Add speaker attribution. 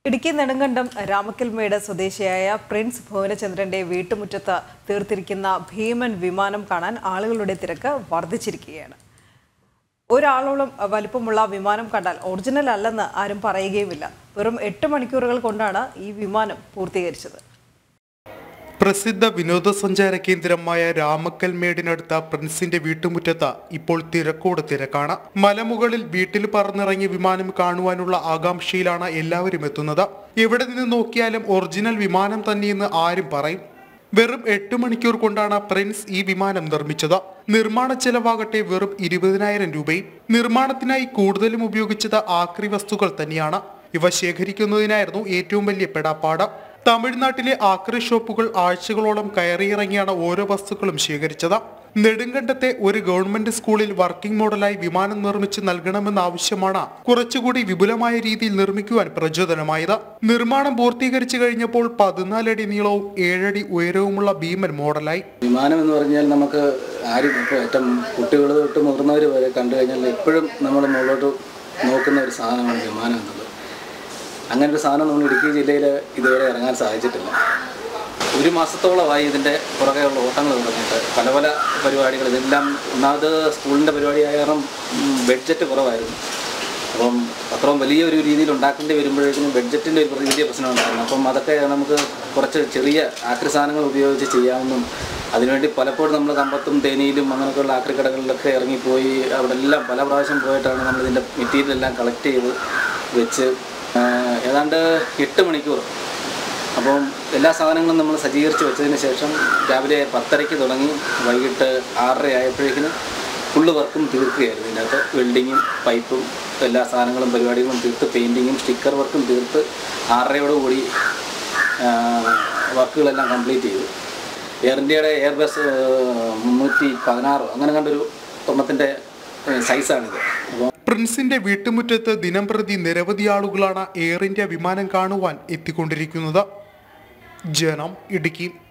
Speaker 1: ഇടുക്കി നെടുങ്കണ്ടം രാമക്കൽമേട് സ്വദേശിയായ പ്രിൻസ് ഭുവനചന്ദ്രന്റെ വീട്ടുമുറ്റത്ത് തീർത്തിരിക്കുന്ന ഭീമൻ വിമാനം കാണാൻ ആളുകളുടെ തിരക്ക് വർദ്ധിച്ചിരിക്കുകയാണ് ഒരാളോളം വലിപ്പമുള്ള വിമാനം കണ്ടാൽ ഒറിജിനൽ അല്ലെന്ന് ആരും പറയുകയുമില്ല വെറും എട്ട് മണിക്കൂറുകൾ കൊണ്ടാണ് ഈ വിമാനം പൂർത്തീകരിച്ചത്
Speaker 2: പ്രസിദ്ധ വിനോദസഞ്ചാര കേന്ദ്രമായ രാമക്കൽമേടിനടുത്ത പ്രിൻസിന്റെ വീട്ടുമുറ്റത്ത് ഇപ്പോൾ തിരക്കോട് തിരക്കാണ് മലമുകളിൽ വീട്ടിൽ പറന്നിറങ്ങിയ വിമാനം കാണുവാനുള്ള ആകാംക്ഷയിലാണ് എല്ലാവരും എത്തുന്നത് എവിടെ നിന്ന് നോക്കിയാലും ഒറിജിനൽ വിമാനം തന്നെയെന്ന് ആരും പറയും വെറും എട്ട് മണിക്കൂർ കൊണ്ടാണ് പ്രിൻസ് ഈ വിമാനം നിർമ്മിച്ചത് നിർമ്മാണ ചെലവാകട്ടെ വെറും ഇരുപതിനായിരം രൂപയും നിർമ്മാണത്തിനായി കൂടുതലും ഉപയോഗിച്ചത് ആക്രി വസ്തുക്കൾ തന്നെയാണ് ഇവ ശേഖരിക്കുന്നതിനായിരുന്നു ഏറ്റവും വലിയ പെടാപ്പാട് തമിഴ്നാട്ടിലെ ആക്രി ഷോപ്പുകൾ ആഴ്ചകളോളം കയറിയിറങ്ങിയാണ് ഓരോ വസ്തുക്കളും ശേഖരിച്ചത് നെടുങ്കണ്ടത്തെ ഒരു ഗവൺമെന്റ് സ്കൂളിൽ വർക്കിംഗ് മോഡലായി വിമാനം നിർമ്മിച്ച് നൽകണമെന്ന ആവശ്യമാണ് കുറച്ചുകൂടി വിപുലമായ രീതിയിൽ നിർമ്മിക്കുവാൻ പ്രചോദനമായത് നിർമ്മാണം പൂർത്തീകരിച്ചു കഴിഞ്ഞപ്പോൾ പതിനാലടി നീളവും ഏഴടി ഉയരവുമുള്ള ഭീമൻ മോഡലായി
Speaker 3: വിമാനം എന്ന് പറഞ്ഞാൽ നമുക്ക് ആരും ഇപ്പോൾ ഏറ്റവും കുട്ടികൾ തൊട്ട് മുതിർന്നവർ വരെ കണ്ടു കഴിഞ്ഞാൽ എപ്പോഴും നമ്മൾ മുകളിലോട്ട് നോക്കുന്ന ഒരു സാധനമാണ് വിമാനം എന്നുള്ളത് അങ്ങനെ ഒരു സാധനം നമ്മൾ ഇടുക്കി ജില്ലയിൽ ഇതുവരെ ഇറങ്ങാൻ സാധിച്ചിട്ടില്ല ഒരു മാസത്തോളമായി ഇതിൻ്റെ പുറകെയുള്ള ഓട്ടങ്ങൾ തുടങ്ങിയിട്ട് പല പല പരിപാടികൾ ഇതെല്ലാം ഒന്നാമത് സ്കൂളിൻ്റെ പരിപാടി ആയ കാരണം ബഡ്ജറ്റ് കുറവായിരുന്നു അപ്പം അത്രയും വലിയൊരു രീതിയിൽ ഉണ്ടാക്കേണ്ടി വരുമ്പോഴേക്കും ബഡ്ജറ്റിൻ്റെ ഒരു വലിയ പ്രശ്നം ഉണ്ടായിരുന്നു അപ്പം അതൊക്കെ നമുക്ക് കുറച്ച് ചെറിയ ആക്രി സാധനങ്ങൾ ഉപയോഗിച്ച് ചെയ്യാമെന്നും അതിനുവേണ്ടി പലപ്പോഴും നമ്മൾ കമ്പത്തും തേനിയിലും അങ്ങനെയൊക്കെയുള്ള ആക്രി കടകളിലൊക്കെ ഇറങ്ങിപ്പോയി അവിടെ എല്ലാം പല പ്രാവശ്യം പോയിട്ടാണ് നമ്മൾ ഇതിൻ്റെ മെറ്റീരിയൽ എല്ലാം കളക്ട് ചെയ്ത് വെച്ച് ആ, ഏതാണ്ട് എട്ട് മണിക്കൂർ അപ്പം എല്ലാ സാധനങ്ങളും നമ്മൾ സജ്ജീകരിച്ച് വെച്ചതിന് ശേഷം രാവിലെ പത്തരയ്ക്ക് തുടങ്ങി വൈകിട്ട് ആറര ആയപ്പോഴേക്കിന് ഫുള്ള് വർക്കും തീർക്കുകയായിരുന്നു ഇതിനകത്ത് വെൽഡിങ്ങും പൈപ്പും എല്ലാ സാധനങ്ങളും പരിപാടികളും തീർത്ത് പെയിൻറ്റിങ്ങും സ്റ്റിക്കർ വർക്കും തീർത്ത് ആറരയോടുകൂടി ആ, വർക്കുകളെല്ലാം കംപ്ലീറ്റ് ചെയ്തു എയർ ഇന്ത്യയുടെ എയർ ബസ് മുന്നൂറ്റി പതിനാറ് അങ്ങനെ കണ്ടൊരു ഒന്നത്തിൻ്റെ സൈസാണിത് അപ്പോൾ
Speaker 2: പ്രിൻസിന്റെ വീട്ടുമുറ്റത്ത് ദിനംപ്രതി നിരവധി ആളുകളാണ് എയർ ഇന്ത്യ വിമാനം കാണുവാൻ എത്തിക്കൊണ്ടിരിക്കുന്നത് ജനം ഇടുക്കി